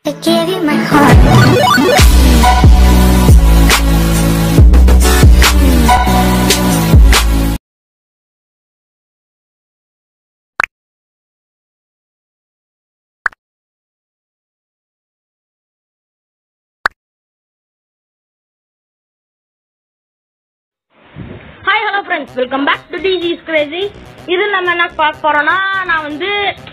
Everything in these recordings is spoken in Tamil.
I gave you my heart. Hi hello friends welcome back to Digi's crazy இது நம்ம என்ன பார்க்க போறோம்னா நான் வந்து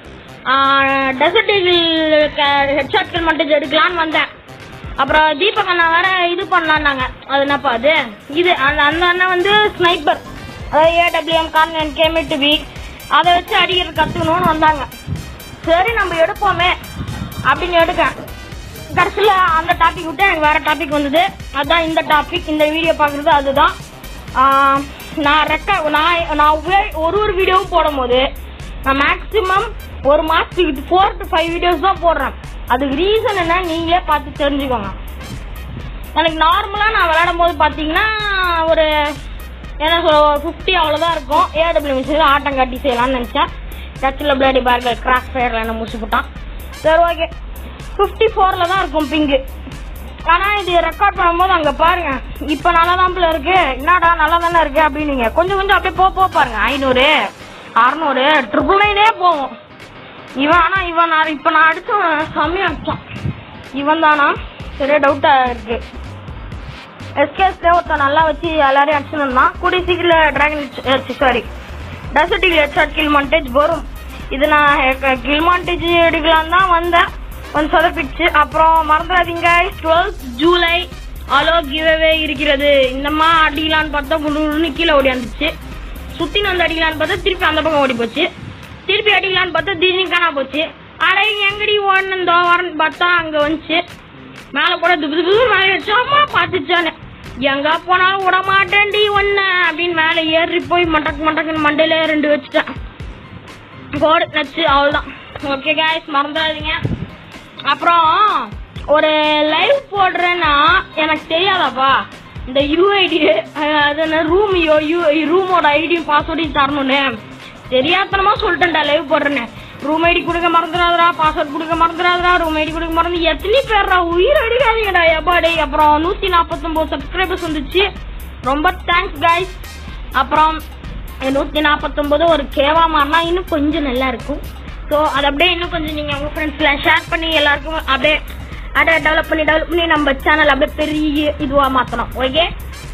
டெசர்ட் ஹெட்ஷாட் மட்டும் எடுக்கலான்னு வந்தேன் அப்புறம் தீபக் அண்ணா வேற இது பண்ணலான்னாங்க அது என்னப்பா அது இது அந்த அந்த அண்ணன் வந்து ஸ்னைப்பர் அதாவது ஏடபிள்யூஎம் கான்வென்ட் கேமிட்டு பி அதை வச்சு அடிக்கிறது கற்றுக்கணும்னு வந்தாங்க சரி நம்ம எடுப்போமே அப்படின்னு எடுக்கேன் கடைசியில் அந்த டாபிக் விட்டு எனக்கு வேற டாபிக் வந்தது அதான் இந்த டாபிக் இந்த வீடியோ பார்க்குறது அதுதான் ஆஹ் நான் ரெக்க நான் நான் வே- ஒரு ஒரு வீடியோவும் போடும்போது நான் மேக்ஸிமம் ஒரு மாதத்துக்கு ஃபோர் டு ஃபைவ் வீடியோஸ் தான் போடுறேன் அதுக்கு ரீசன் என்ன நீங்களே பார்த்து தெரிஞ்சுக்கோங்க எனக்கு நார்மலாக நான் விளையாடும் போது பார்த்தீங்கன்னா ஒரு என்ன சொல்ல ஃபிஃப்டி அவ்வளோதான் இருக்கும் ஏடபிள்யூ மிஷினில் ஆட்டம் காட்டி செய்யலாம்னு நினச்சேன் டச்சில் பிளேடி பேர்கர் கிராக் ஃபயரில் என்ன முடிச்சு போட்டான் சரி ஓகே ஃபிஃப்டி ஃபோரில் தான் இருக்கும் பிங்கு ஆனால் இது ரெக்கார்ட் பண்ணும்போது அங்கே பாருங்க இப்போ நல்லா தான் இருக்கு என்னடா நல்லா தானே இருக்கு அப்படின்னீங்க கொஞ்சம் கொஞ்சம் அப்படியே போ போ பாருங்க ஐநூறு அறநூறு ட்ரிபிள் நைனே போகும் இவன் ஆனால் இவன் நான் இப்போ நான் அடிச்சவன் செம்மையா அடிச்சான் இவன் தானா சரியா டவுட்டாக இருக்கு எஸ்கேஸ்ல ஒருத்தன் நல்லா வச்சு எல்லாரையும் அடிச்சுன்னு இருந்தான் கூடிய சீக்கிரம் டிராகன் சாரி டசர்டில் ஹெட்ஷாட் கில் மாண்டேஜ் வரும் இது நான் கில் மாண்டேஜ் எடுக்கலாம் தான் வந்தேன் கொஞ்சம் சொதப்பிடுச்சு அப்புறம் மறந்துடாதீங்க டுவெல்த் ஜூலை அலோ கிவ்அவே இருக்கிறது இந்தமா அடிக்கலான்னு பார்த்தா குடுன்னு கீழே ஓடியாந்துச்சு சுத்தின்னு வந்து அடிக்கலான்னு பார்த்தா திருப்பி அந்த பக்கம் ஓடி போச்சு திருப்பி அடிக்கலான்னு பார்த்தா திடீர்னு காணா போச்சு அட எங்கடி ஓடணுந்தோ வரன்னு பார்த்தா அங்க வந்துச்சு மேல கூட துபு துபு மேல வச்சோமா பாத்துச்சானு எங்க போனாலும் விட மாட்டேன்டி ஒன்னு அப்படின்னு மேல ஏறி போய் மண்டக்கு மண்டக்குன்னு மண்டையில ரெண்டு வச்சுட்டேன் கோடு நச்சு அவ்வளவுதான் ஓகே guys மறந்துடாதீங்க அப்புறம் ஒரு லைவ் போடுறேன்னா எனக்கு தெரியாதாப்பா இந்த யூஐடி அது என்ன ரூம் யூ ரூமோட ஐடியும் பாஸ்வேர்டையும் தரணும்னு தெரியாதனமா சொல்லிட்டேன்டா லைவ் போடுறேன்னு ரூம் ஐடி கொடுக்க மறந்துடாதடா பாஸ்வேர்ட் கொடுக்க மறந்துடாதடா ரூம் ஐடி கொடுக்க மறந்து எத்தனை பேர்டா உயிர் அடிக்காதீங்கடா எப்பாடி அப்புறம் நூத்தி நாற்பத்தொன்பது சப்ஸ்கிரைபர்ஸ் வந்துச்சு ரொம்ப தேங்க்ஸ் guys அப்புறம் நூத்தி நாற்பத்தொன்பது ஒரு கேவா மாறினா இன்னும் கொஞ்சம் நல்லா இருக்கும் ஸோ அது அப்படியே இன்னும் கொஞ்சம் நீங்க உங்க ஃப்ரெண்ட்ஸ்ல ஷேர் பண்ணி எல்லாருக்கும் அப்படியே அதை டெவலப் பண்ணி டெவலப் பண்ணி நம்ம சேனல் அப்படியே பெரிய இதுவா மாத்தணும் ஓகே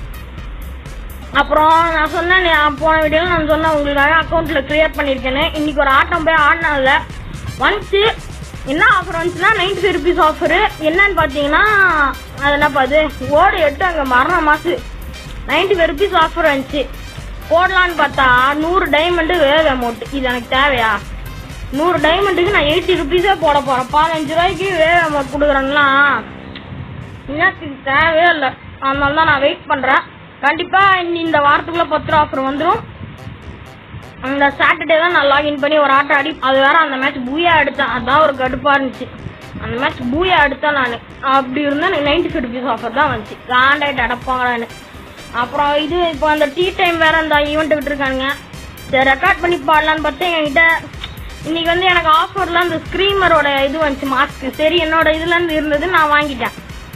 அப்புறம் நான் சொன்னேன் நான் போன வீடியோல நான் சொன்னேன் உங்களுக்காக அக்கௌண்ட்ல கிரியேட் பண்ணிருக்கேன்னு இன்னைக்கு ஒரு ஆட்டம் போய் ஆடினதுல ஒன்ஸ் என்ன ஆஃபர் வந்துச்சுன்னா நைன்டி ஃபைவ் ருபீஸ் ஆஃபர் என்னன்னு பாத்தீங்கன்னா அது என்ன பாது ஓடு எட்டு அங்க மரண மாசு நைன்டி ஃபைவ் ருபீஸ் ஆஃபர் வந்துச்சு போடலான்னு பார்த்தா நூறு டைமண்டு வேவ் அமௌண்ட் இது எனக்கு தேவையா நூறு டைமண்டுக்கு நான் எயிட்டி ருபீஸே போட போறேன் பதினஞ்சு ரூபாய்க்கு வேவ் அமௌண்ட் கொடுக்குறேன்னா இன்னத்துக்கு தேவையே இல்லை அதனால தான் நான் வெயிட் பண்றேன் கண்டிப்பா இந்த- இந்த வாரத்துக்குள்ள பத்து ரூபா ஆஃபர் வந்துடும் அந்த சாட்டர்டே தான் நான் லாகின் பண்ணி ஒரு ஆட்டம் ஆடி அது வேற அந்த மேட்ச் பூயா எடுத்தேன் அதான் ஒரு கடுப்பா இருந்துச்சு அந்த மேட்ச் பூயா எடுத்தேன் நான் அப்படி இருந்தா எனக்கு நைன்டி ஃபைவ் ருபீஸ் ஆஃபர் தான் வந்துச்சு காண்டாயிட்டு அடப்பாங்களான்னு அப்புறம் இது இப்போ அந்த டீ டைம் வேற அந்த ஈவெண்ட் விட்டுருக்காங்க சரி ரெக்கார்ட் பண்ணி பாடலான்னு பார்த்தா என்கிட்ட இன்னைக்கு வந்து எனக்கு ஆஃபர்ல அந்த ஸ்க்ரீமரோட இது வந்துச்சு மாஸ்க் சரி என்னோட இதுல இருந்து இருந்தது நான் வாங்கிட்டேன்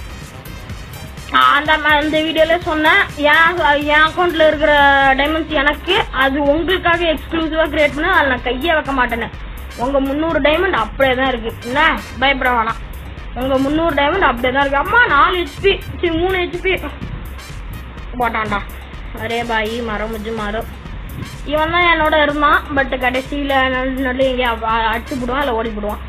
ஆஹ் அந்த ம- அந்த வீடியோல சொன்னேன் என் என் அக்கௌண்ட்ல இருக்கிற டைமண்ட்ஸ் எனக்கு அது உங்களுக்காக எக்ஸ்க்ளூசிவா கிரியேட் பண்ண அதில் நான் கையே வைக்க மாட்டேன்னு உங்க முந்நூறு டைமண்ட் அப்படியே தான் இருக்கு என்ன பயப்பட வேணாம் உங்க முந்நூறு டைமண்ட் அப்படியே தான் இருக்கு அம்மா நாலு ஹெச்பி சரி மூணு ஹெச்பி போட்டான்டா அரே பாய் மரம் முஜு மரம் இவன் தான் என்னோட இருந்தான் பட் கடைசியில நல்ல நல்ல எங்கேயா அடிச்சு போடுவான் இல்லை ஓடி போடுவான்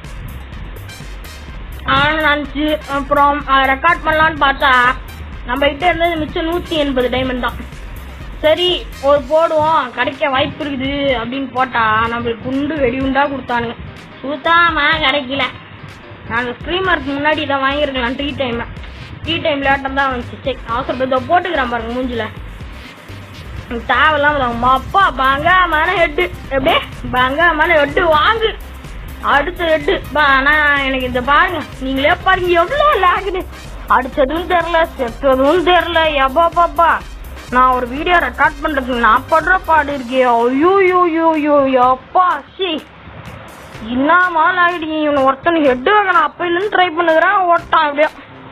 ஆனா நினச்சி அப்புறம் ரெக்கார்ட் பண்ணலான்னு பார்த்தா நம்ம கிட்ட இருந்தது மிச்சம் நூத்தி எண்பது டைமண்ட் தான் சரி ஒரு போடுவோம் கிடைக்க வாய்ப்பு இருக்குது அப்படின்னு போட்டா நம்மளுக்கு குண்டு வெடி உண்டா கொடுத்தானுங்க சுத்தாம கிடைக்கல நாங்க ஸ்ட்ரீமருக்கு முன்னாடி இதை வாங்கியிருக்கலாம் டீ டைம்ல டீ டைம் லேட்டம் தான் வந்துச்சு சரி அவசரப்பட்டு இதோ போட்டுக்கிறேன் பாருங்க மூஞ்சில தேவையில்லாம அப்பா பங்காமான ஹெட்டு எப்படியே பங்காமான ஹெட்டு வாங்கு அடுத்த ஹெட்டு ஆனா எனக்கு இந்த பாருங்க நீங்களே பாருங்க எவ்வளவு லாகுது அடிச்சதும் தெரியல செத்ததும் தெரியல எப்பா பாப்பா நான் ஒரு வீடியோ ரெக்கார்ட் பண்றதுக்கு நான் படுற பாடு இருக்கே ஐயோ யோ யோ யோ எப்பா சி என்னமா ஆகிடுங்க இவன் ஒருத்தனுக்கு ஹெட் வைக்கணும் அப்பையிலேருந்து ட்ரை பண்ணுகிறேன் ஓட்டான் அப்படியே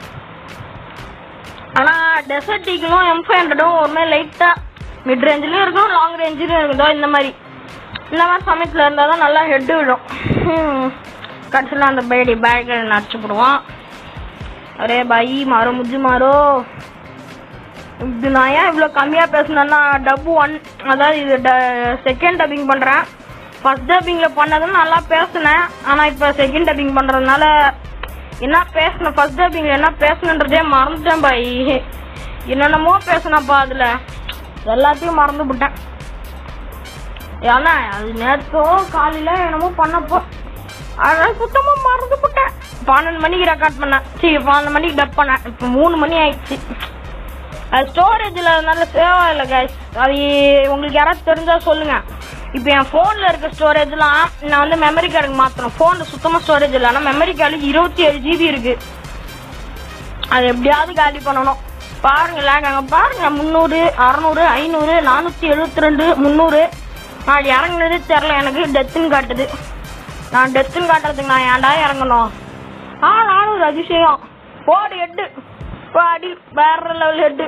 ஆனா டெசர்ட் ஈக்கிளும் எம் ஃபைவ் ஹண்ட்ரடும் ஒரு மாதிரி லைட்டா மிட் ரேஞ்சிலும் இருக்கும் லாங் ரேஞ்சிலும் இருக்குதோ இந்த மாதிரி இந்த மாதிரி சமயத்தில் இருந்தால் தான் நல்லா ஹெட் விடும் கடைசியில் அந்த பேடி பேக்கை நடிச்சு போடுவான் அரே பாய் மாறோ முஜ்ஜு மாறோ இது நான் ஏன் இவ்வளோ கம்மியாக பேசுனேன்னா டப்பு ஒன் அதாவது இது செகண்ட் டப்பிங் பண்ணுறேன் ஃபர்ஸ்ட் டப்பிங்கில் பண்ணதும் நல்லா பேசினேன் ஆனால் இப்போ செகண்ட் டப்பிங் பண்ணுறதுனால என்ன பேசணும் ஃபர்ஸ்ட் டப்பிங்கில் என்ன பேசணுன்றதே மறந்துட்டேன் பாய் என்னென்னமோ பேசினப்பா அதில் எல்லாத்தையும் மறந்து விட்டேன் ஏன்னா அது நேற்றோ காலையில் என்னமோ பண்ணப்போ அதெல்லாம் சுத்தமாக மறந்து விட்டேன் பன்னெண்டு மணிக்கு ரெக்கார்ட் பண்ணேன் சரி பன்னெண்டு மணிக்கு டப் பண்ணேன் இப்போ மூணு மணி ஆயிடுச்சு அது ஸ்டோரேஜில் அதனால சேவ் ஆகலை கைஸ் அது உங்களுக்கு யாராவது தெரிஞ்சா சொல்லுங்க இப்போ என் ஃபோனில் இருக்க ஸ்டோரேஜ்லாம் நான் வந்து மெமரி கார்டுக்கு மாற்றணும் ஃபோனில் சுத்தமாக ஸ்டோரேஜ் இல்லை ஆனால் மெமரி கார்டு இருபத்தி ஏழு ஜிபி இருக்கு அது எப்படியாவது காலி பண்ணணும் பாருங்களேன் நாங்கள் பாருங்க முந்நூறு அறநூறு ஐநூறு நானூற்றி எழுபத்தி ரெண்டு முந்நூறு நான் இறங்குனதே தெரில எனக்கு டெத்துன்னு காட்டுது நான் டெத்துன்னு காட்டுறதுக்கு நான் ஏன்டா இறங்கணும் ஆ நானும் ஒரு அதிசயம் போடு ஹெட்டு பாடி வேற லெவல் ஹெட்டு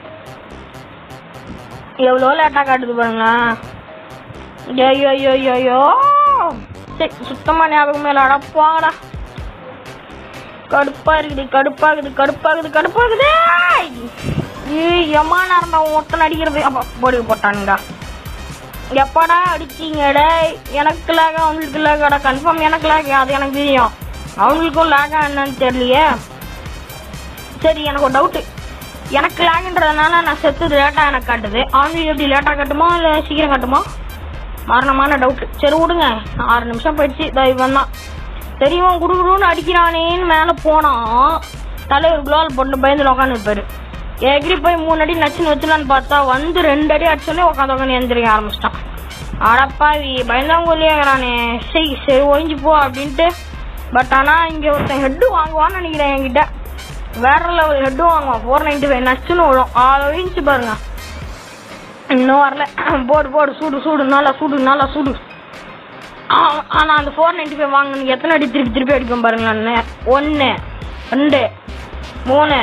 எவ்வளோ லேட்டாக காட்டுது பாருங்க ஐயோ ஐயோ ஐயோ ஐயோ சரி சுத்தமாக ஞாபகமே இல்லை அடப்பாங்கடா கடுப்பா இருக்குது கடுப்பாகுது கடுப்பாகுது கடுப்பாகுது ஏய் எம்மா நேரம் தான் ஒருத்தன் அடிக்கிறது அப்பா போடி போட்டானுங்க எப்படா அடிச்சீங்க டேய் எனக்கு லேக அவங்களுக்கு லேகடா கன்ஃபார்ம் எனக்கு லேக அது எனக்கு தெரியும் அவங்களுக்கும் லேகா என்னன்னு தெரியலையே சரி எனக்கு ஒரு டவுட்டு எனக்கு லேகுன்றதுனால நான் செத்து லேட்டாக எனக்கு காட்டுது அவங்களுக்கு எப்படி லேட்டாக காட்டுமா இல்லை சீக்கிரம் காட்டுமா மரணமான டவுட்டு சரி விடுங்க ஆறு நிமிஷம் போயிடுச்சு இதோ இவன் தான் தெரியுமா குடுகுடுன்னு அடிக்கிறானேன்னு மேலே போனான் தலைவர் குளோல் போட்டு பயந்து உட்காந்து இருப்பாரு எகிரி போய் மூணு அடி நச்சுன்னு வச்சுலான்னு பார்த்தா வந்து ரெண்டு அடி அடிச்சோடனே உட்காந்து உட்காந்து எழுந்திரிக்க ஆரம்பிச்சிட்டான் அடப்பாவி பயந்தாங்கொல்லியாங்கிறானே சரி சரி ஒழிஞ்சு போ அப்படின்ட்டு பட் ஆனால் இங்கே ஒருத்தன் ஹெட்டு வாங்குவான்னு நினைக்கிறேன் என்கிட்ட வேற லெவல் ஹெட்டு வாங்குவான் ஃபோர் நைன்டி ஃபைவ் நச்சுன்னு விழும் ஆறு ஒழிஞ்சு பாருங்க இன்னும் வரல போடு போடு சூடு சூடு நல்லா சூடு நல்லா சூடு ஆ- ஆனா அந்த ஃபோர் நைன்டி ஃபைவ் வாங்கினு எத்தனை அடி திருப்பி திருப்பி அடிப்பேன் பாருங்க நான் ஒன்று ரெண்டு மூணு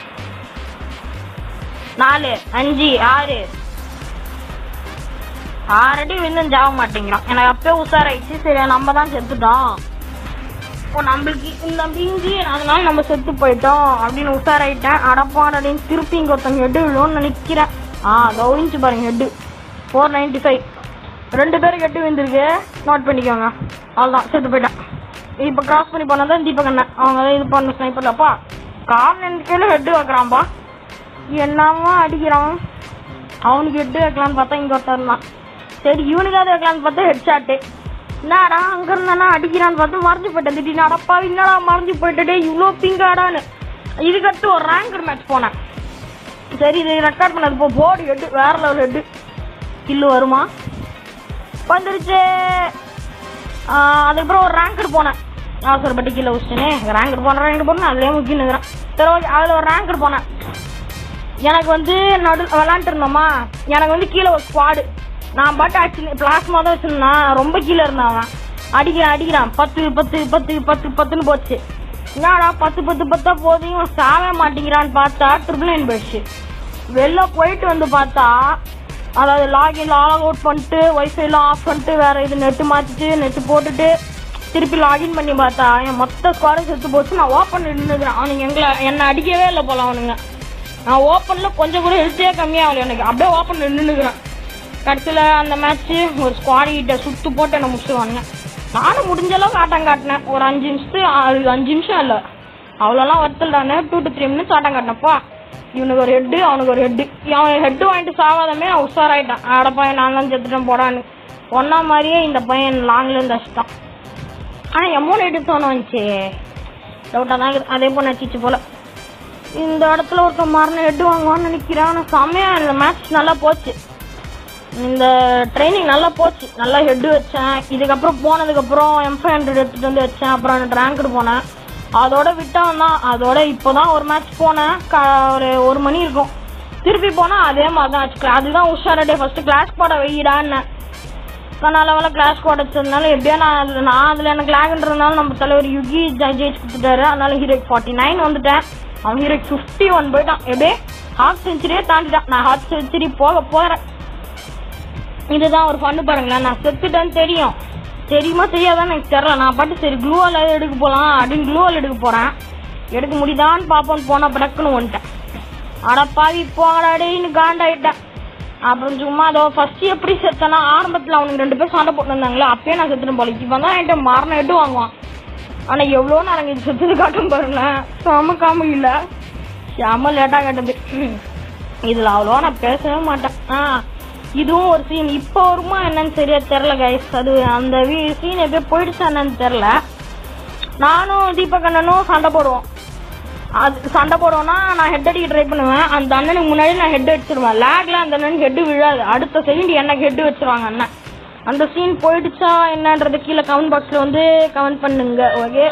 நாலு அஞ்சு ஆறு ஆறு அடி விழுந்தும் ஜாக மாட்டேங்கிறான் எனக்கு அப்பயே உஷாராயிடுச்சு சரி நம்ம தான் செத்துட்டோம் இப்போ நம்மளுக்கு இந்த பிஞ்சு அதனால நம்ம செத்து போயிட்டோம் அப்படின்னு உஷாராயிட்டேன் அடப்பான் அப்படின்னு திருப்பி இங்கே ஒருத்தங்க ஹெட்டு விழுவோம்னு நினைக்கிறேன் ஆ கவுனிச்சு பாருங்க ஹெட்டு ஃபோர் நைன்டி ஃபைவ் ரெண்டு பேருக்கு ஹெட்டு விழுந்திருக்கு நோட் பண்ணிக்கோங்க அவ்வளோதான் செத்து போயிட்டேன் இப்போ கிராஸ் பண்ணி போனால் தான் தீபக் அண்ணன் அவங்க தான் இது பண்ண ஸ்னைப்பர்லப்பா கார் நினைக்கையில ஹெட்டு வைக்கிறான்ப்பா என்னவா அடிக்கிறான் அவனுக்கு ஹெட்டு வைக்கலான்னு பார்த்தா இங்கே ஒருத்தர் தான் சரி இவனுக்காவது வைக்கலான்னு பார்த்தா ஹெட் ஷாட்டு என்னடா அங்க இருந்தானா அடிக்கிறான்னு பார்த்து மறைஞ்சு போயிட்டேன் திடீர்னு அடப்பா என்னடா மறைஞ்சு போயிட்டே இவ்வளோ பிங்காடான்னு இதுக்கடுத்து ஒரு ரேங்கர் மேட்ச் போனேன் சரி இது ரெக்கார்ட் பண்ணது போ போர்டு ஹெட்டு வேற லெவல் ஹெட்டு கில்லு வருமா வந்துருச்சு ஆஹ் அதுக்கப்புறம் ஒரு ரேங்கர் போனேன் அவசரப்பட்டு கீழே வச்சுட்டேனே ரேங்கர் போனேன் ரேங்கர் போனேன் அதுலேயே முக்கியம் சரி ஓகே அதில் ஒரு ரேங்கர் போனேன் எனக்கு வந்து நடு விளாண்டுட்டு இருந்தோமா எனக்கு வந்து கீழே ஒரு ஸ்குவாடு நான் பாட்டு ஆக்சுவலி பிளாஸ்மா தான் வச்சிருந்தேன் ரொம்ப கீழே இருந்தான் அவன் அடிக்கிறான் அடிக்கிறான் பத்து பத்து பத்து பத்து பத்துன்னு போச்சு என்னடா பத்து பத்து பத்தா போதையும் சாவே மாட்டேங்கிறான்னு பார்த்தா ட்ரிபிள் நைன் போயிடுச்சு வெளில போயிட்டு வந்து பார்த்தா அதாவது லாகின் லாக் அவுட் பண்ணிட்டு ஒய்ஃபைலாம் ஆஃப் பண்ணிட்டு வேற இது நெட்டு மாத்திட்டு நெட்டு போட்டுட்டு திருப்பி லாகின் பண்ணி பார்த்தா என் மொத்த ஸ்குவாடும் செத்து போச்சு நான் ஓப்பன் நின்றுக்கிறேன் அவனுங்க எங்களை என்னை அடிக்கவே இல்லை போல அவனுங்க நான் ஓப்பன்ல கொஞ்சம் கூட ஹெல்த்தே கம்மியாகல எனக்கு அப்படியே ஓப்பன் நின்றுக்கிறேன் கடைசியில் அந்த மேட்ச்சு ஒரு ஸ்குவாட் கிட்ட சுத்து போட்டு என்னை முடிச்சுவானுங்க நானும் முடிஞ்ச அளவுக்கு ஆட்டம் காட்டினேன் ஒரு அஞ்சு நிமிஷத்து அது அஞ்சு நிமிஷம் இல்லை அவ்வளோலாம் வருத்தல்டானே டூ டு த்ரீ மினிட்ஸ் ஆட்டம் காட்டினப்பா இவனுக்கு ஒரு ஹெட்டு அவனுக்கு ஒரு ஹெட்டு அவன் ஹெட்டு வாங்கிட்டு சாவாதமே நான் உஷாராயிட்டான் ஆட பையன் நான் தான் செத்துட்டேன் போடான்னு ஒன்னா மாதிரியே இந்த பையன் லாங்ல இருந்து அடிச்சிட்டான் ஆனால் எம்மோன் எட்டு தோணு வந்துச்சு டவுட்டாக தான் இருக்குது அதே போல் நச்சிச்சு போல இந்த இடத்துல ஒருத்தன் மரண ஹெட் வாங்குவான்னு நினைக்கிறேன் ஆனால் செம்மையா இந்த மேட்ச் நல்லா போச்சு இந்த ட்ரைனிங் நல்லா போச்சு நல்லா ஹெட் வச்சேன் இதுக்கப்புறம் போனதுக்கப்புறம் எம் ஃபைவ் ஹண்ட்ரட் எடுத்துட்டு வந்து வச்சேன் அப்புறம் ரேங்க்டு போனேன் அதோட விட்டவன் தான் அதோட இப்போதான் ஒரு மேட்ச் போனேன் க- ஒரு ஒரு மணி இருக்கும் திருப்பி போனா அதே மாதிரி தான் ஆச்சு அதுதான் உஷாரடே ஃபர்ஸ்ட் கிளாஸ் போட வைடான்னு நான் லெவலில் கிளாஸ் உடச்சதுனால எப்படியோ நான் அதில் நான் அதில் எனக்கு லேக்ன்றதுனால நம்ம தலைவர் யுகி ஜெய் ஜெயிச்சு கொடுத்துட்டாரு அதனால ஹீரோக்கு ஃபார்ட்டி நைன் வந்துட்டேன் அவன் ஹீரோக்கு ஃபிஃப்டி ஒன் போயிட்டான் எப்படியே ஹாஃப் செஞ்சுரியே தாண்டிட்டான் நான் ஹாஃப் செஞ்சுரி போக போகிறேன் இதுதான் ஒரு ஃபன்னு பாருங்களேன் நான் செத்துட்டேன்னு தெரியும் தெரியுமா தெரியாதான்னு எனக்கு தெரியல நான் பாட்டு சரி க்ளூவால் எடுக்க போகலாம் அப்படின்னு க்ளூவால் எடுக்க போகிறேன் எடுக்க முடியுதான்னு பார்ப்போன்னு போனால் படக்குன்னு வந்துட்டேன் அட பாவி போங்கடாடின்னு காண்டாயிட்டேன் அப்புறம் சும்மா அதோ ஃபர்ஸ்ட் எப்படி செத்தனா ஆரம்பத்தில் அவனுக்கு ரெண்டு பேரும் சண்டை போட்டு இருந்தாங்களே அப்பயே நான் செத்துட்டு போல இப்போ தான் என்கிட்ட மரணம் எட்டு வாங்குவான் ஆனால் எவ்வளோ நேரம் இது செத்துட்டு காட்டும் பாருங்களேன் செம காமெடியில் செம லேட்டாக காட்டுது இதில் அவ்வளோவா நான் பேசவே மாட்டேன் ஆ இதுவும் ஒரு சீன் இப்போ வருமா என்னன்னு சரியா தெரில கைஸ் அது அந்த சீன் எப்படியோ போயிடுச்சா என்னன்னு தெரில நானும் தீபக் அண்ணனும் சண்டை போடுவோம் அது சண்டை போடுவோம்னா நான் ஹெட் அடிக்க ட்ரை பண்ணுவேன் அந்த அண்ணனுக்கு முன்னாடி நான் ஹெட் அடிச்சிருவேன் லேக்ல அந்த அண்ணனுக்கு ஹெட் விழாது அடுத்த செகண்ட் எனக்கு ஹெட் வச்சிருவாங்க அண்ணன் அந்த சீன் போயிடுச்சா என்னன்றது கீழே கமெண்ட் பாக்ஸ்ல வந்து கமெண்ட் பண்ணுங்க ஓகே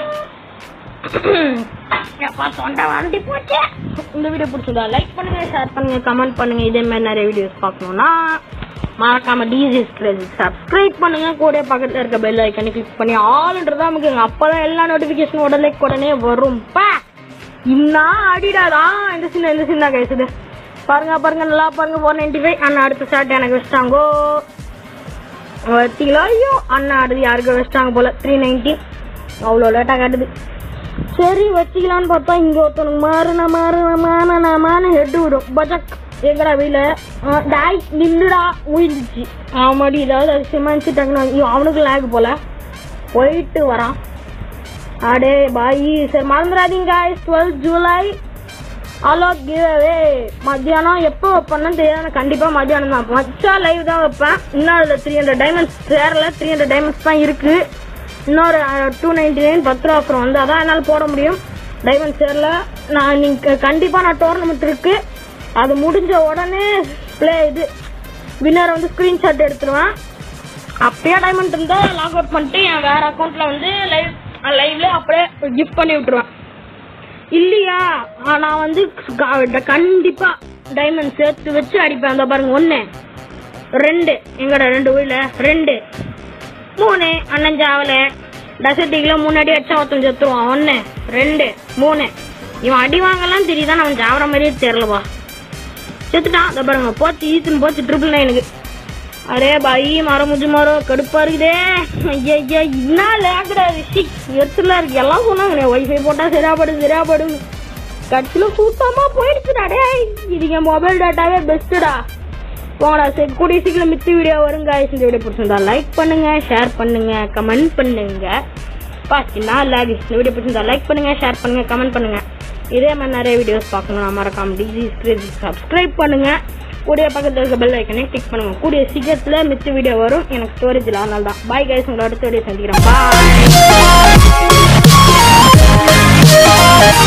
எப்பா தொண்டை வண்டி போச்சு இந்த வீடியோ பிடிச்சதா லைக் பண்ணுங்க ஷேர் பண்ணுங்க கமெண்ட் பண்ணுங்க இதே மாதிரி நிறைய வீடியோஸ் பார்க்கணும்னா மறக்காம டிஜிஸ் கிரேசி சப்ஸ்கிரைப் பண்ணுங்க கூட பக்கத்துல இருக்க பெல் ஐக்கனை கிளிக் பண்ணி ஆல்ன்றதா நமக்கு அப்பதான் எல்லா நோட்டிபிகேஷன் உடனே உடனே வரும் பா இன்னா அடிடாதான் இந்த சின்ன இந்த சின்ன கேசுது பாருங்க பாருங்க நல்லா பாருங்க ஃபோர் நைன்டி ஃபைவ் அண்ணா அடுத்த ஷார்ட் எனக்கு வச்சிட்டாங்கோ வச்சிங்களா ஐயோ அண்ணா அடுத்து யாருக்கு வச்சிட்டாங்க போல த்ரீ நைன்டி அவ்வளோ லேட்டாக காட்டுது சரி வச்சுக்கலான்னு பார்த்தா இங்க ஒருத்தனுக்கு மாறுன மாறுன மாறுன மானு ஹெட் விடும் பஜக் எங்கடா வீல டாய் நின்னுடா உயிர்ந்துச்சு ஆமாடி ஏதாவது அது சிமாச்சு டக்குனு ஐயோ, அவனுக்கு லேக் போல போயிட்டு வரான் அடே பாய் சரி மறந்துடாதீங்க guys twelve July hello giveaway மத்தியானம் எப்போ வைப்பேன்னு தெரியாது நான் கண்டிப்பா மத்தியானம் தான் வச்சா லைவ் தான் வைப்பேன் இன்னும் அதில் த்ரீ ஹண்ட்ரட் டைமண்ட்ஸ் சேரல த்ரீ ஹண்ட்ரட் டைமண்ட்ஸ் தான் இருக்கு இன்னொரு டூ நைன்டி நைன் பத்து ரூபா ஆஃபர் வந்து அதான் என்னால் போட முடியும் டைமண்ட் சேரல நான் நீங்க கண்டிப்பா நான் டோர்னமெண்ட் இருக்கு அது முடிஞ்ச உடனே ப்ளே இது வின்னரை வந்து ஸ்க்ரீன்ஷாட் எடுத்துருவேன் அப்பயே டைமண்ட் இருந்தா லாக் அவுட் பண்ணிட்டு என் வேற அக்கௌண்ட்ல வந்து லைவ் லைவ்ல அப்படியே கிஃப்ட் பண்ணி விட்டுருவேன் இல்லையா ஆ, நான் வந்து க- கண்டிப்பா டைமண்ட் சேர்த்து வச்சு அடிப்பேன் அந்த பாருங்க ஒண்ணு ரெண்டு எங்கடா ரெண்டு உயில ரெண்டு மூணு அண்ணன் சாவல டசட்டிக்குல முன்னாடி அடிச்சா ஒருத்தன் செத்துருவான் ஒண்ணு ரெண்டு மூணு இவன் அடி வாங்கலாம் தெரியுதான் அவன் சாவற மாதிரியே தெரியலப்பா செத்துட்டான் அதை பாருங்க போச்சு ஈத்துன்னு போச்சு ட்ரிபிள் நைனுக்கு அரே பாய் மரம் முஜு மரம் கடுப்பா இருக்குதே ஐயா ஐயா என்ன லேக்குடா ரிஷி எத்துல இருக்கு எல்லாம் சொன்னாங்க ஒய்ஃபை போட்டா சரியா படும் சரியா படும் கட்சியில சுத்தமா போயிடுச்சுடா டேய் இது என் மொபைல் டேட்டாவே பெஸ்ட்டுடா போங்கடா சரி கூடிய சீக்கிரம் மித்த வீடியோ வரும் guys. இந்த வீடியோ பிடிச்சிருந்தா லைக் பண்ணுங்க ஷேர் பண்ணுங்க கமெண்ட் பண்ணுங்க பாத்தீங்கன்னா லாக் இந்த வீடியோ பிடிச்சிருந்தா லைக் பண்ணுங்க ஷேர் பண்ணுங்க கமெண்ட் பண்ணுங்க இதே மாதிரி நிறைய வீடியோஸ் பார்க்கணும் மறக்காம டிஜி சப்ஸ்கிரைப் பண்ணுங்க கூடிய பக்கத்துல இருக்க பெல் ஐக்கனை கிளிக் பண்ணுங்க கூடிய சீக்கிரத்துல மிச்ச வீடியோ வரும் எனக்கு ஸ்டோரேஜ் இல்லை அதனால தான் பாய் கைஸ் உங்களை அடுத்த வீடியோ சந்திக்கிறேன் பாய்